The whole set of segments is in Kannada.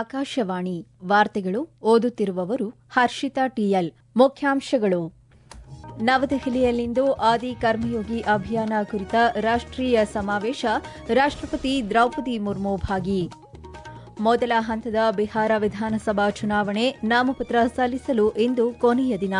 ಆಕಾಶವಾಣಿ ವಾರ್ತೆಗಳು ಓದುತ್ತಿರುವವರು ಹರ್ಷಿತಾ ಟಿಎಲ್ ಮುಖ್ಯಾಂಶಗಳು ನವದೆಹಲಿಯಲ್ಲಿಂದು ಆದಿ ಕರ್ಮಯೋಗಿ ಅಭಿಯಾನ ಕುರಿತ ರಾಷ್ಟೀಯ ಸಮಾವೇಶ ರಾಷ್ಟಪತಿ ದ್ರೌಪದಿ ಮುರ್ಮು ಭಾಗಿ ಮೊದಲ ಹಂತದ ಬಿಹಾರ ವಿಧಾನಸಭಾ ಚುನಾವಣೆ ನಾಮಪತ್ರ ಸಲ್ಲಿಸಲು ಇಂದು ಕೊನೆಯ ದಿನ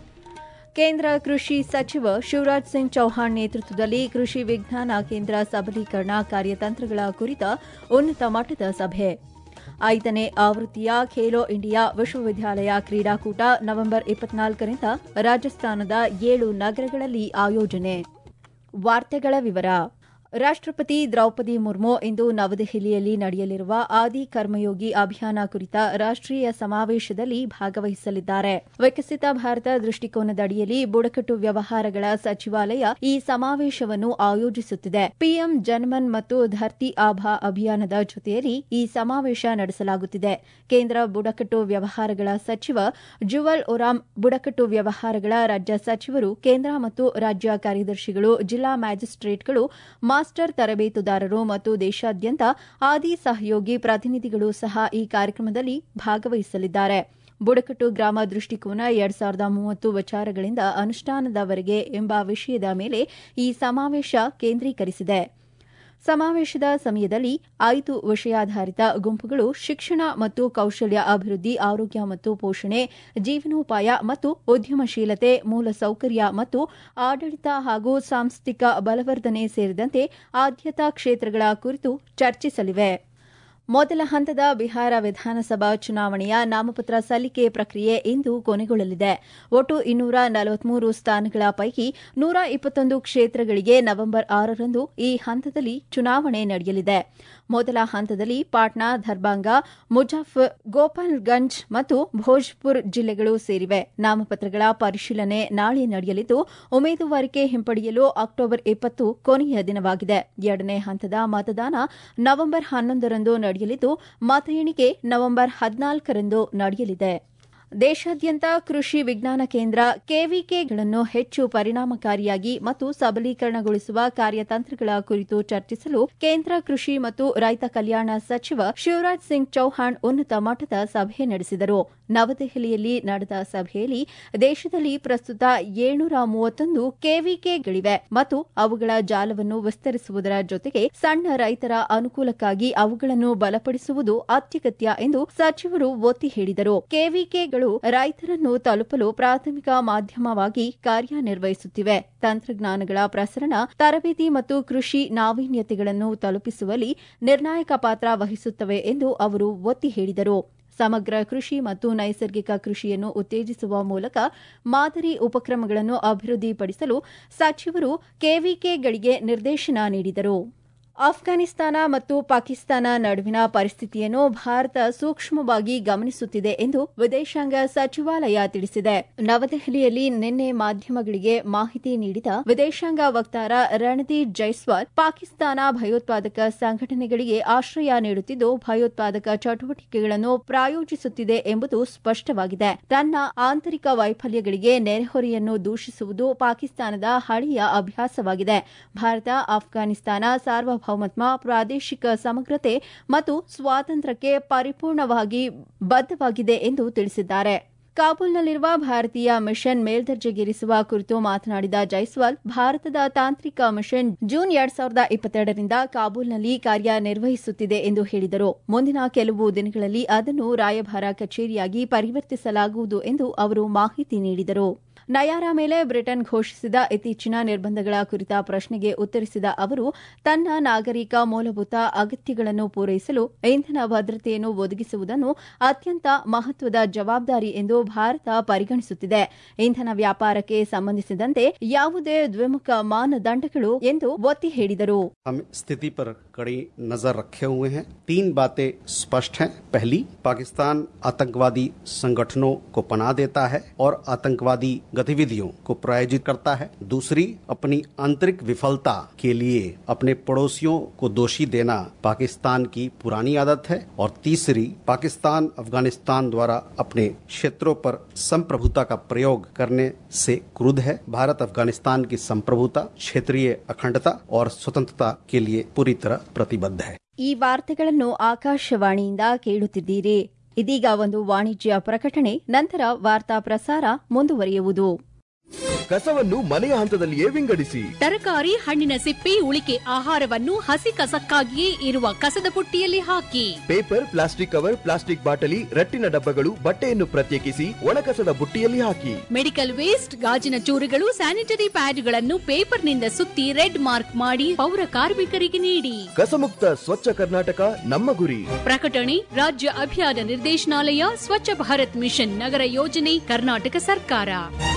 ಕೇಂದ್ರ ಕೃಷಿ ಸಚಿವ ಶಿವರಾಜ್ ಸಿಂಗ್ ಚೌಹಾಣ್ ನೇತೃತ್ವದಲ್ಲಿ ಕೃಷಿ ವಿಜ್ಞಾನ ಕೇಂದ್ರ ಸಬಲೀಕರಣ ಕಾರ್ಯತಂತ್ರಗಳ ಕುರಿತ ಉನ್ನತ ಮಟ್ಟದ ಸಭೆ ಐದನೇ ಆವೃತ್ತಿಯ ಖೇಲೋ ಇಂಡಿಯಾ ವಿಶ್ವವಿದ್ಯಾಲಯ ಕ್ರೀಡಾಕೂಟ ನವೆಂಬರ್ ಇಪ್ಪತ್ನಾಲ್ಕರಿಂದ ರಾಜಸ್ಥಾನದ ಏಳು ನಗರಗಳಲ್ಲಿ ಆಯೋಜನೆ ವಾರ್ತೆಗಳ ವಿವರ ರಾಷ್ಟಪತಿ ದ್ರೌಪದಿ ಮುರ್ಮು ಇಂದು ನವದೆಹಲಿಯಲ್ಲಿ ನಡೆಯಲಿರುವ ಆದಿ ಕರ್ಮಯೋಗಿ ಅಭಿಯಾನ ಕುರಿತ ರಾಷ್ಟೀಯ ಸಮಾವೇಶದಲ್ಲಿ ಭಾಗವಹಿಸಲಿದ್ದಾರೆ ವಿಕಸಿತ ಭಾರತ ದೃಷ್ಟಿಕೋನದಡಿಯಲ್ಲಿ ಬುಡಕಟ್ಟು ವ್ಯವಹಾರಗಳ ಸಚಿವಾಲಯ ಈ ಸಮಾವೇಶವನ್ನು ಆಯೋಜಿಸುತ್ತಿದೆ ಪಿಎಂ ಜನಮನ್ ಮತ್ತು ಧರ್ತಿ ಆಭಾ ಅಭಿಯಾನದ ಜೊತೆಯಲ್ಲಿ ಈ ಸಮಾವೇಶ ನಡೆಸಲಾಗುತ್ತಿದೆ ಕೇಂದ್ರ ಬುಡಕಟ್ಟು ವ್ಯವಹಾರಗಳ ಸಚಿವ ಜುವಲ್ ಒರಾಮ್ ಬುಡಕಟ್ಟು ವ್ಯವಹಾರಗಳ ರಾಜ್ಯ ಸಚಿವರು ಕೇಂದ್ರ ಮತ್ತು ರಾಜ್ಯ ಕಾರ್ಯದರ್ಶಿಗಳು ಜಿಲ್ಲಾ ಮ್ಯಾಜಿಸ್ಟ್ರೇಟ್ಗಳು ಮಾಸ್ಟರ್ ತರಬೇತುದಾರರು ಮತ್ತು ದೇಶಾದ್ಯಂತ ಆದಿ ಸಹಯೋಗಿ ಪ್ರತಿನಿಧಿಗಳು ಸಹ ಈ ಕಾರ್ಯಕ್ರಮದಲ್ಲಿ ಭಾಗವಹಿಸಲಿದ್ದಾರೆ ಬುಡಕಟ್ಟು ಗ್ರಾಮ ದೃಷ್ಟಿಕೋನ ಎರಡ್ ಸಾವಿರದ ಮೂವತ್ತು ವಿಚಾರಗಳಿಂದ ಅನುಷ್ಠಾನದವರೆಗೆ ಎಂಬ ವಿಷಯದ ಮೇಲೆ ಈ ಸಮಾವೇಶ ಕೇಂದ್ರೀಕರಿಸಿದೆ ಸಮಾವೇಶದ ಸಮಯದಲ್ಲಿ ಐದು ವಿಷಯಾಧಾರಿತ ಗುಂಪುಗಳು ಶಿಕ್ಷಣ ಮತ್ತು ಕೌಶಲ್ಯ ಅಭಿವೃದ್ಧಿ ಆರೋಗ್ಯ ಮತ್ತು ಪೋಷಣೆ ಜೀವನೋಪಾಯ ಮತ್ತು ಉದ್ಯಮಶೀಲತೆ ಮೂಲಸೌಕರ್ಯ ಮತ್ತು ಆಡಳಿತ ಹಾಗೂ ಸಾಂಸ್ಥಿಕ ಬಲವರ್ಧನೆ ಸೇರಿದಂತೆ ಆದ್ಯತಾ ಕ್ಷೇತ್ರಗಳ ಕುರಿತು ಚರ್ಚಿಸಲಿವೆ ಮೊದಲ ಹಂತದ ಬಿಹಾರ ವಿಧಾನಸಭಾ ಚುನಾವಣೆಯ ನಾಮಪತ್ರ ಸಲ್ಲಿಕೆ ಪ್ರಕ್ರಿಯೆ ಇಂದು ಕೊನೆಗೊಳ್ಳಲಿದೆ ಒಟ್ಟು ಇನ್ನೂರ ನಲವತ್ಮೂರು ಸ್ಥಾನಗಳ ಪೈಕಿ ನೂರ ಇಪ್ಪತ್ತೊಂದು ಕ್ಷೇತ್ರಗಳಿಗೆ ನವೆಂಬರ್ ಆರರಂದು ಈ ಹಂತದಲ್ಲಿ ಚುನಾವಣೆ ನಡೆಯಲಿದೆ ಮೊದಲ ಹಂತದಲ್ಲಿ ಪಾಟ್ನಾ ದರ್ಭಾಂಗ ಮುಜಾಫರ್ ಗೋಪಾಲ್ಗಂಜ್ ಮತ್ತು ಭೋಜ್ಪುರ್ ಜಿಲ್ಲೆಗಳು ಸೇರಿವೆ ನಾಮಪತ್ರಗಳ ಪರಿಶೀಲನೆ ನಾಳೆ ನಡೆಯಲಿದ್ದು ಉಮೇದುವಾರಿಕೆ ಹಿಂಪಡೆಯಲು ಅಕ್ಟೋಬರ್ ಇಪ್ಪತ್ತು ಕೊನೆಯ ದಿನವಾಗಿದೆ ಎರಡನೇ ಹಂತದ ಮತದಾನ ನವೆಂಬರ್ ಹನ್ನೊಂದರಂದು ನಡೆಯಲಿದ್ದು ಮತ ಎಣಿಕೆ ನವೆಂಬರ್ ಹದಿನಾಲ್ಕರಂದು ನಡೆಯಲಿದೆ ದೇಶಾದ್ಯಂತ ಕೃಷಿ ವಿಜ್ಞಾನ ಕೇಂದ್ರ ಕೆವಿಕೆಗಳನ್ನು ಹೆಚ್ಚು ಪರಿಣಾಮಕಾರಿಯಾಗಿ ಮತ್ತು ಸಬಲೀಕರಣಗೊಳಿಸುವ ಕಾರ್ಯತಂತ್ರಗಳ ಕುರಿತು ಚರ್ಚಿಸಲು ಕೇಂದ್ರ ಕೃಷಿ ಮತ್ತು ರೈತ ಕಲ್ಯಾಣ ಸಚಿವ ಶಿವರಾಜ್ ಸಿಂಗ್ ಚೌಹಾಣ್ ಉನ್ನತ ಮಟ್ಟದ ಸಭೆ ನಡೆಸಿದರು ನವದೆಹಲಿಯಲ್ಲಿ ನಡೆದ ಸಭೆಯಲ್ಲಿ ದೇಶದಲ್ಲಿ ಪ್ರಸ್ತುತ ಏಳ್ನೂರ ಮೂವತ್ತೊಂದು ಕೆವಿಕೆಗಳಿವೆ ಮತ್ತು ಅವುಗಳ ಜಾಲವನ್ನು ವಿಸ್ತರಿಸುವುದರ ಜೊತೆಗೆ ಸಣ್ಣ ರೈತರ ಅನುಕೂಲಕ್ಕಾಗಿ ಅವುಗಳನ್ನು ಬಲಪಡಿಸುವುದು ಅತ್ಯಗತ್ಯ ಎಂದು ಸಚಿವರು ಒತ್ತಿ ಹೇಳಿದರು ಕೆವಿಕೆಗಳು ರೈತರನ್ನು ತಲುಪಲು ಪ್ರಾಥಮಿಕ ಮಾಧ್ಯಮವಾಗಿ ಕಾರ್ಯನಿರ್ವಹಿಸುತ್ತಿವೆ ತಂತ್ರಜ್ಞಾನಗಳ ಪ್ರಸರಣ ತರಬೇತಿ ಮತ್ತು ಕೃಷಿ ನಾವೀನ್ಯತೆಗಳನ್ನು ತಲುಪಿಸುವಲ್ಲಿ ನಿರ್ಣಾಯಕ ಪಾತ್ರ ವಹಿಸುತ್ತವೆ ಎಂದು ಅವರು ಒತ್ತಿ ಹೇಳಿದರು ಸಮಗ್ರ ಕೃಷಿ ಮತ್ತು ನೈಸರ್ಗಿಕ ಕೃಷಿಯನ್ನು ಉತ್ತೇಜಿಸುವ ಮೂಲಕ ಮಾದರಿ ಉಪಕ್ರಮಗಳನ್ನು ಅಭಿವೃದ್ಧಿಪಡಿಸಲು ಸಚಿವರು ಕೆವಿಕೆಗಳಿಗೆ ನಿರ್ದೇಶನ ನೀಡಿದರು ಅಫ್ಘಾನಿಸ್ತಾನ ಮತ್ತು ಪಾಕಿಸ್ತಾನ ನಡುವಿನ ಪರಿಸ್ಥಿತಿಯನ್ನು ಭಾರತ ಸೂಕ್ಷ್ಮವಾಗಿ ಗಮನಿಸುತ್ತಿದೆ ಎಂದು ವಿದೇಶಾಂಗ ಸಚಿವಾಲಯ ತಿಳಿಸಿದೆ ನವದೆಹಲಿಯಲ್ಲಿ ನಿನ್ನೆ ಮಾಧ್ಯಮಗಳಿಗೆ ಮಾಹಿತಿ ನೀಡಿದ ವಿದೇಶಾಂಗ ವಕ್ತಾರ ರಣದೀಪ್ ಜೈಸ್ವಾಲ್ ಪಾಕಿಸ್ತಾನ ಭಯೋತ್ಪಾದಕ ಸಂಘಟನೆಗಳಿಗೆ ಆಶ್ರಯ ನೀಡುತ್ತಿದ್ದು ಭಯೋತ್ಪಾದಕ ಚಟುವಟಿಕೆಗಳನ್ನು ಪ್ರಾಯೋಜಿಸುತ್ತಿದೆ ಎಂಬುದು ಸ್ಪಷ್ಟವಾಗಿದೆ ತನ್ನ ಆಂತರಿಕ ವೈಫಲ್ಯಗಳಿಗೆ ನೆರೆಹೊರೆಯನ್ನು ದೂಷಿಸುವುದು ಪಾಕಿಸ್ತಾನದ ಹಳೆಯ ಅಭ್ಯಾಸವಾಗಿದೆ ಭಾರತ ಅಫ್ಘಾನಿಸ್ತಾನ ಸಾರ್ವಭೌಮತ್ವ ಪ್ರಾದೇಶಿಕ ಸಮಗ್ರತೆ ಮತ್ತು ಸ್ವಾತಂತ್ರ್ಯಕ್ಕೆ ಪರಿಪೂರ್ಣವಾಗಿ ಬದ್ಧವಾಗಿದೆ ಎಂದು ತಿಳಿಸಿದ್ದಾರೆ ಕಾಬೂಲ್ನಲ್ಲಿರುವ ಭಾರತೀಯ ಮಿಷನ್ ಮೇಲ್ದರ್ಜೆಗೇರಿಸುವ ಕುರಿತು ಮಾತನಾಡಿದ ಜೈಸ್ವಾಲ್ ಭಾರತದ ತಾಂತ್ರಿಕ ಮಿಷನ್ ಜೂನ್ ಎರಡ್ ಸಾವಿರದ ಇಪ್ಪತ್ತೆರಡರಿಂದ ಕಾಬೂಲ್ನಲ್ಲಿ ಕಾರ್ಯನಿರ್ವಹಿಸುತ್ತಿದೆ ಎಂದು ಹೇಳಿದರು ಮುಂದಿನ ಕೆಲವು ದಿನಗಳಲ್ಲಿ ಅದನ್ನು ರಾಯಭಾರ ಕಚೇರಿಯಾಗಿ ಪರಿವರ್ತಿಸಲಾಗುವುದು ಎಂದು ಅವರು ಮಾಹಿತಿ ನೀಡಿದರು ನಯಾರ ಮೇಲೆ ಬ್ರಿಟನ್ ಘೋಷಿಸಿದ ಇತ್ತೀಚಿನ ನಿರ್ಬಂಧಗಳ ಕುರಿತ ಪ್ರಶ್ನೆಗೆ ಉತ್ತರಿಸಿದ ಅವರು ತನ್ನ ನಾಗರಿಕ ಮೂಲಭೂತ ಅಗತ್ಯಗಳನ್ನು ಪೂರೈಸಲು ಇಂಧನ ಭದ್ರತೆಯನ್ನು ಒದಗಿಸುವುದನ್ನು ಅತ್ಯಂತ ಮಹತ್ವದ ಜವಾಬ್ದಾರಿ ಎಂದು ಭಾರತ ಪರಿಗಣಿಸುತ್ತಿದೆ ಇಂಧನ ವ್ಯಾಪಾರಕ್ಕೆ ಸಂಬಂಧಿಸಿದಂತೆ ಯಾವುದೇ ದ್ವಿಮುಖ ಮಾನದಂಡಗಳು ಎಂದು ಒತ್ತಿ ಹೇಳಿದರು हम स्थिति पर कड़ी नजर रखे हुए हैं तीन बातें स्पष्ट हैं पहली पाकिस्तान आतंकवादी संगठनों को पनाह देता है और आतंकवादी गतिविधियों को प्रायोजित करता है दूसरी अपनी आंतरिक विफलता के लिए अपने पड़ोसियों को दोषी देना पाकिस्तान की पुरानी आदत है और तीसरी पाकिस्तान अफगानिस्तान द्वारा अपने क्षेत्रों पर संप्रभुता का प्रयोग करने से क्रुद्ध है भारत अफगानिस्तान की संप्रभुता क्षेत्रीय अखंडता और स्वतंत्रता के लिए पूरी तरह प्रतिबद्ध है ಈ ವಾರ್ತೆಗಳನ್ನು ಆಕಾಶವಾಣಿಯಿಂದ ಕೇಳುತ್ತಿದ್ದೀರಿ ಇದೀಗ ಒಂದು ವಾಣಿಜ್ಯ ಪ್ರಕಟಣೆ ನಂತರ ವಾರ್ತಾ ಪ್ರಸಾರ ಮುಂದುವರಿಯುವುದು ಕಸವನ್ನು ಮನೆಯ ಹಂತದಲ್ಲಿಯೇ ವಿಂಗಡಿಸಿ ತರಕಾರಿ ಹಣ್ಣಿನ ಸಿಪ್ಪೆ ಉಳಿಕೆ ಆಹಾರವನ್ನು ಹಸಿ ಕಸಕ್ಕಾಗಿಯೇ ಇರುವ ಕಸದ ಪುಟ್ಟಿಯಲ್ಲಿ ಹಾಕಿ ಪೇಪರ್ ಪ್ಲಾಸ್ಟಿಕ್ ಕವರ್ ಪ್ಲಾಸ್ಟಿಕ್ ಬಾಟಲಿ ರಟ್ಟಿನ ಡಬ್ಬಗಳು ಬಟ್ಟೆಯನ್ನು ಪ್ರತ್ಯೇಕಿಸಿ ಒಣಕಸದ ಬುಟ್ಟಿಯಲ್ಲಿ ಹಾಕಿ ಮೆಡಿಕಲ್ ವೇಸ್ಟ್ ಗಾಜಿನ ಚೂರುಗಳು ಸ್ಯಾನಿಟರಿ ಪ್ಯಾಡ್ಗಳನ್ನು ಪೇಪರ್ನಿಂದ ಸುತ್ತಿ ರೆಡ್ ಮಾರ್ಕ್ ಮಾಡಿ ಪೌರ ಕಾರ್ಮಿಕರಿಗೆ ನೀಡಿ ಕಸಮುಕ್ತ ಸ್ವಚ್ಛ ಕರ್ನಾಟಕ ನಮ್ಮ ಗುರಿ ಪ್ರಕಟಣೆ ರಾಜ್ಯ ಅಭಿಯಾನ ನಿರ್ದೇಶನಾಲಯ ಸ್ವಚ್ಛ ಭಾರತ್ ಮಿಷನ್ ನಗರ ಯೋಜನೆ ಕರ್ನಾಟಕ ಸರ್ಕಾರ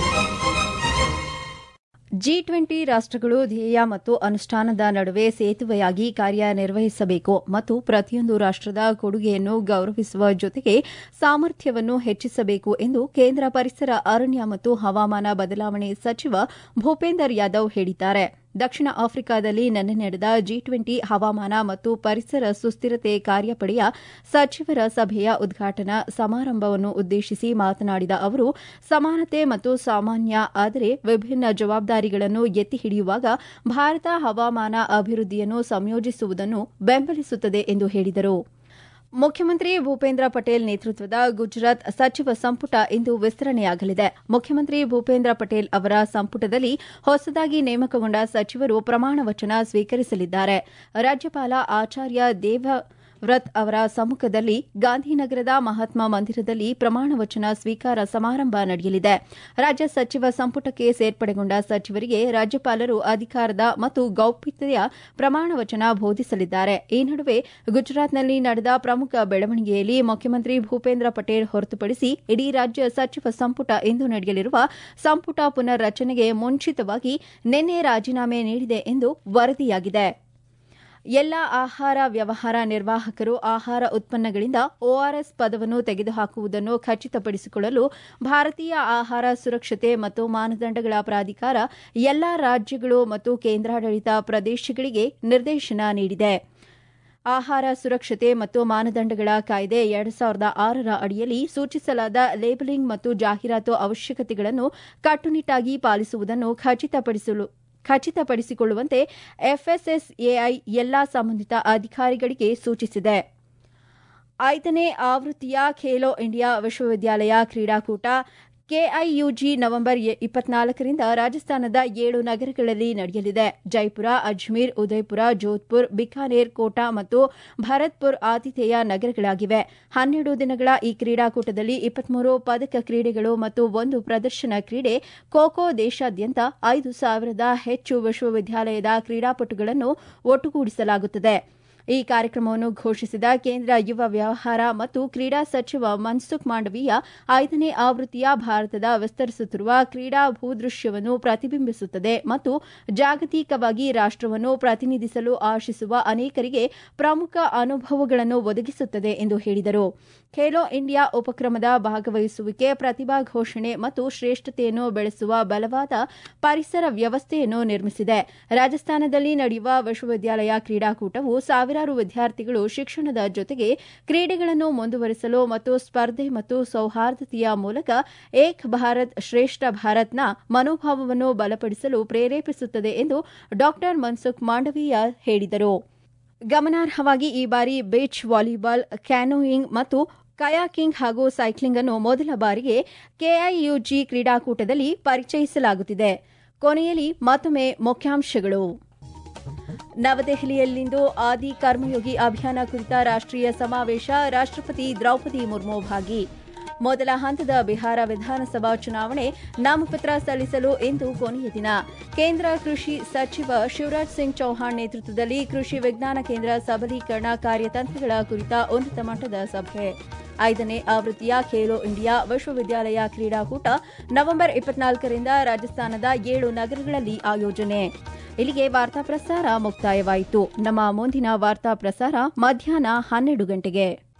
ಜಿ ಟ್ವೆಂಟಿ ರಾಷ್ಟಗಳು ಧ್ಯೇಯ ಮತ್ತು ಅನುಷ್ಠಾನದ ನಡುವೆ ಸೇತುವೆಯಾಗಿ ಕಾರ್ಯನಿರ್ವಹಿಸಬೇಕು ಮತ್ತು ಪ್ರತಿಯೊಂದು ರಾಷ್ಟದ ಕೊಡುಗೆಯನ್ನು ಗೌರವಿಸುವ ಜೊತೆಗೆ ಸಾಮರ್ಥ್ಯವನ್ನು ಹೆಚ್ಚಿಸಬೇಕು ಎಂದು ಕೇಂದ್ರ ಪರಿಸರ ಅರಣ್ಯ ಮತ್ತು ಹವಾಮಾನ ಬದಲಾವಣೆ ಸಚಿವ ಭೂಪೇಂದರ್ ಯಾದವ್ ಹೇಳಿದ್ದಾರೆ ದಕ್ಷಿಣ ಆಫ್ರಿಕಾದಲ್ಲಿ ನಿನ್ನೆ ನಡೆದ ಜಿ ಟ್ವೆಂಟಿ ಹವಾಮಾನ ಮತ್ತು ಪರಿಸರ ಸುಸ್ಥಿರತೆ ಕಾರ್ಯಪಡೆಯ ಸಚಿವರ ಸಭೆಯ ಉದ್ಘಾಟನಾ ಸಮಾರಂಭವನ್ನು ಉದ್ದೇಶಿಸಿ ಮಾತನಾಡಿದ ಅವರು ಸಮಾನತೆ ಮತ್ತು ಸಾಮಾನ್ಯ ಆದರೆ ವಿಭಿನ್ನ ಜವಾಬ್ದಾರಿಗಳನ್ನು ಎತ್ತಿ ಹಿಡಿಯುವಾಗ ಭಾರತ ಹವಾಮಾನ ಅಭಿವೃದ್ಧಿಯನ್ನು ಸಂಯೋಜಿಸುವುದನ್ನು ಬೆಂಬಲಿಸುತ್ತದೆ ಎಂದು ಹೇಳಿದರು ಮುಖ್ಯಮಂತ್ರಿ ಭೂಪೇಂದ್ರ ಪಟೇಲ್ ನೇತೃತ್ವದ ಗುಜರಾತ್ ಸಚಿವ ಸಂಪುಟ ಇಂದು ವಿಸ್ತರಣೆಯಾಗಲಿದೆ ಮುಖ್ಯಮಂತ್ರಿ ಭೂಪೇಂದ್ರ ಪಟೇಲ್ ಅವರ ಸಂಪುಟದಲ್ಲಿ ಹೊಸದಾಗಿ ನೇಮಕಗೊಂಡ ಸಚಿವರು ಪ್ರಮಾಣ ವಚನ ಸ್ವೀಕರಿಸಲಿದ್ದಾರೆ ರಾಜ್ಯಪಾಲ ಆಚಾರ್ಯ ದೇವ ವ್ರತ್ ಅವರ ಸಮ್ಮುಖದಲ್ಲಿ ಗಾಂಧಿನಗರದ ಮಹಾತ್ಮ ಮಂದಿರದಲ್ಲಿ ಪ್ರಮಾಣ ವಚನ ಸ್ವೀಕಾರ ಸಮಾರಂಭ ನಡೆಯಲಿದೆ ರಾಜ್ಯ ಸಚಿವ ಸಂಪುಟಕ್ಕೆ ಸೇರ್ಪಡೆಗೊಂಡ ಸಚಿವರಿಗೆ ರಾಜ್ಯಪಾಲರು ಅಧಿಕಾರದ ಮತ್ತು ಗೌಪ್ಯತೆಯ ಪ್ರಮಾಣ ವಚನ ಬೋಧಿಸಲಿದ್ದಾರೆ ಈ ನಡುವೆ ಗುಜರಾತ್ನಲ್ಲಿ ನಡೆದ ಪ್ರಮುಖ ಬೆಳವಣಿಗೆಯಲ್ಲಿ ಮುಖ್ಯಮಂತ್ರಿ ಭೂಪೇಂದ್ರ ಪಟೇಲ್ ಹೊರತುಪಡಿಸಿ ಇಡೀ ರಾಜ್ಯ ಸಚಿವ ಸಂಪುಟ ಇಂದು ನಡೆಯಲಿರುವ ಸಂಪುಟ ಪುನರ್ ರಚನೆಗೆ ಮುಂಚಿತವಾಗಿ ನಿನ್ನೆ ರಾಜೀನಾಮೆ ನೀಡಿದೆ ಎಂದು ವರದಿಯಾಗಿದೆ ಎಲ್ಲ ಆಹಾರ ವ್ಯವಹಾರ ನಿರ್ವಾಹಕರು ಆಹಾರ ಉತ್ಪನ್ನಗಳಿಂದ ಒಆರ್ಎಸ್ ಪದವನ್ನು ತೆಗೆದುಹಾಕುವುದನ್ನು ಖಚಿತಪಡಿಸಿಕೊಳ್ಳಲು ಭಾರತೀಯ ಆಹಾರ ಸುರಕ್ಷತೆ ಮತ್ತು ಮಾನದಂಡಗಳ ಪ್ರಾಧಿಕಾರ ಎಲ್ಲಾ ರಾಜ್ಯಗಳು ಮತ್ತು ಕೇಂದ್ರಾಡಳಿತ ಪ್ರದೇಶಗಳಿಗೆ ನಿರ್ದೇಶನ ನೀಡಿದೆ ಆಹಾರ ಸುರಕ್ಷತೆ ಮತ್ತು ಮಾನದಂಡಗಳ ಕಾಯ್ದೆ ಎರಡು ಸಾವಿರದ ಆರರ ಅಡಿಯಲ್ಲಿ ಸೂಚಿಸಲಾದ ಲೇಬಲಿಂಗ್ ಮತ್ತು ಜಾಹೀರಾತು ಅವಶ್ಯಕತೆಗಳನ್ನು ಕಟ್ಟುನಿಟ್ಟಾಗಿ ಪಾಲಿಸುವುದನ್ನು ಖಚಿತಪಡಿಸಲು ಖಚಿತಪಡಿಸಿಕೊಳ್ಳುವಂತೆ ಎಫ್ಎಸ್ಎಸ್ಎಐ ಎಲ್ಲಾ ಸಂಬಂಧಿತ ಅಧಿಕಾರಿಗಳಿಗೆ ಸೂಚಿಸಿದೆ ಐದನೇ ಆವೃತ್ತಿಯ ಖೇಲೋ ಇಂಡಿಯಾ ವಿಶ್ವವಿದ್ಯಾಲಯ ಕ್ರೀಡಾಕೂಟ ಕೆಐಯುಜಿ ನವೆಂಬರ್ ಇಪ್ಪತ್ನಾಲ್ಕರಿಂದ ರಾಜಸ್ಥಾನದ ಏಳು ನಗರಗಳಲ್ಲಿ ನಡೆಯಲಿದೆ ಜೈಪುರ ಅಜ್ಮೀರ್ ಉದಯ್ಪುರ ಜೋಧ್ಪುರ್ ಬಿಕಾನೇರ್ ಕೋಟಾ ಮತ್ತು ಭರತ್ಪುರ್ ಆತಿಥೇಯ ನಗರಗಳಾಗಿವೆ ಹನ್ನೆರಡು ದಿನಗಳ ಈ ಕ್ರೀಡಾಕೂಟದಲ್ಲಿ ಇಪ್ಪತ್ಮೂರು ಪದಕ ಕ್ರೀಡೆಗಳು ಮತ್ತು ಒಂದು ಪ್ರದರ್ಶನ ಕ್ರೀಡೆ ಖೋಖೋ ದೇಶಾದ್ಯಂತ ಐದು ಸಾವಿರದ ಹೆಚ್ಚು ವಿಶ್ವವಿದ್ಯಾಲಯದ ಕ್ರೀಡಾಪಟುಗಳನ್ನು ಒಟ್ಟುಗೂಡಿಸಲಾಗುತ್ತದೆ ಈ ಕಾರ್ಯಕ್ರಮವನ್ನು ಘೋಷಿಸಿದ ಕೇಂದ್ರ ಯುವ ವ್ಯವಹಾರ ಮತ್ತು ಕ್ರೀಡಾ ಸಚಿವ ಮನ್ಸುಖ್ ಮಾಂಡವೀಯ ಐದನೇ ಆವೃತ್ತಿಯ ಭಾರತದ ವಿಸ್ತರಿಸುತ್ತಿರುವ ಕ್ರೀಡಾ ಭೂದೃಶ್ಯವನ್ನು ಪ್ರತಿಬಿಂಬಿಸುತ್ತದೆ ಮತ್ತು ಜಾಗತಿಕವಾಗಿ ರಾಷ್ಟವನ್ನು ಪ್ರತಿನಿಧಿಸಲು ಆಶಿಸುವ ಅನೇಕರಿಗೆ ಪ್ರಮುಖ ಅನುಭವಗಳನ್ನು ಒದಗಿಸುತ್ತದೆ ಎಂದು ಹೇಳಿದರು ಖೇಲೋ ಇಂಡಿಯಾ ಉಪಕ್ರಮದ ಭಾಗವಹಿಸುವಿಕೆ ಪ್ರತಿಭಾ ಘೋಷಣೆ ಮತ್ತು ಶ್ರೇಷ್ಠತೆಯನ್ನು ಬೆಳೆಸುವ ಬಲವಾದ ಪರಿಸರ ವ್ಯವಸ್ಥೆಯನ್ನು ನಿರ್ಮಿಸಿದೆ ರಾಜಸ್ಥಾನದಲ್ಲಿ ನಡೆಯುವ ವಿಶ್ವವಿದ್ಯಾಲಯ ಕ್ರೀಡಾಕೂಟವು ಸಾವಿರಾರು ವಿದ್ಯಾರ್ಥಿಗಳು ಶಿಕ್ಷಣದ ಜೊತೆಗೆ ಕ್ರೀಡೆಗಳನ್ನು ಮುಂದುವರಿಸಲು ಮತ್ತು ಸ್ಪರ್ಧೆ ಮತ್ತು ಸೌಹಾರ್ದತೆಯ ಮೂಲಕ ಏಕ್ ಭಾರತ್ ಶ್ರೇಷ್ಠ ಭಾರತ್ನ ಮನೋಭಾವವನ್ನು ಬಲಪಡಿಸಲು ಪ್ರೇರೇಪಿಸುತ್ತದೆ ಎಂದು ಡಾ ಮನ್ಸುಖ್ ಮಾಂಡವೀಯ ಹೇಳಿದರು ಗಮನಾರ್ಹವಾಗಿ ಈ ಬಾರಿ ಬೀಚ್ ವಾಲಿಬಾಲ್ ಕ್ಯಾನೋಯಿಂಗ್ ಮತ್ತು ಕಯಾಕಿಂಗ್ ಹಾಗೂ ಸೈಕ್ಲಿಂಗ್ ಅನ್ನು ಮೊದಲ ಬಾರಿಗೆ ಕೆಐಯುಜಿ ಕ್ರೀಡಾಕೂಟದಲ್ಲಿ ಪರಿಚಯಿಸಲಾಗುತ್ತಿದೆ ಕೊನೆಯಲ್ಲಿ ಮತ್ತೊಮ್ಮೆ ಮುಖ್ಯಾಂಶಗಳು ನವದೆಹಲಿಯಲ್ಲಿಂದು ಆದಿ ಕರ್ಮಯೋಗಿ ಅಭಿಯಾನ ಕುರಿತ ರಾಷ್ಟೀಯ ಸಮಾವೇಶ ರಾಷ್ಟಪತಿ ದ್ರೌಪದಿ ಮುರ್ಮು ಭಾಗಿ ಮೊದಲ ಹಂತದ ಬಿಹಾರ ವಿಧಾನಸಭಾ ಚುನಾವಣೆ ನಾಮಪತ್ರ ಸಲ್ಲಿಸಲು ಇಂದು ಕೊನೆಯ ದಿನ ಕೇಂದ್ರ ಕೃಷಿ ಸಚಿವ ಶಿವರಾಜ್ ಸಿಂಗ್ ಚೌಹಾಣ್ ನೇತೃತ್ವದಲ್ಲಿ ಕೃಷಿ ವಿಜ್ಞಾನ ಕೇಂದ್ರ ಸಬಲೀಕರಣ ಕಾರ್ಯತಂತ್ರಗಳ ಕುರಿತ ಉನ್ನತ ಮಟ್ಟದ ಸಭೆ ಐದನೇ ಆವೃತ್ತಿಯ ಖೇಲೋ ಇಂಡಿಯಾ ವಿಶ್ವವಿದ್ಯಾಲಯ ಕ್ರೀಡಾಕೂಟ ನವೆಂಬರ್ ಇಪ್ಪತ್ನಾಲ್ಕರಿಂದ ರಾಜಸ್ಥಾನದ ಏಳು ನಗರಗಳಲ್ಲಿ ಆಯೋಜನೆ ಇಲ್ಲಿಗೆ ವಾರ್ತಾ ಪ್ರಸಾರ ಮುಕ್ತಾಯವಾಯಿತು ನಮ್ಮ ಮುಂದಿನ ವಾರ್ತಾ ಪ್ರಸಾರ ಮಧ್ಯಾಹ್ನ ಹನ್ನೆರಡು ಗಂಟೆಗೆ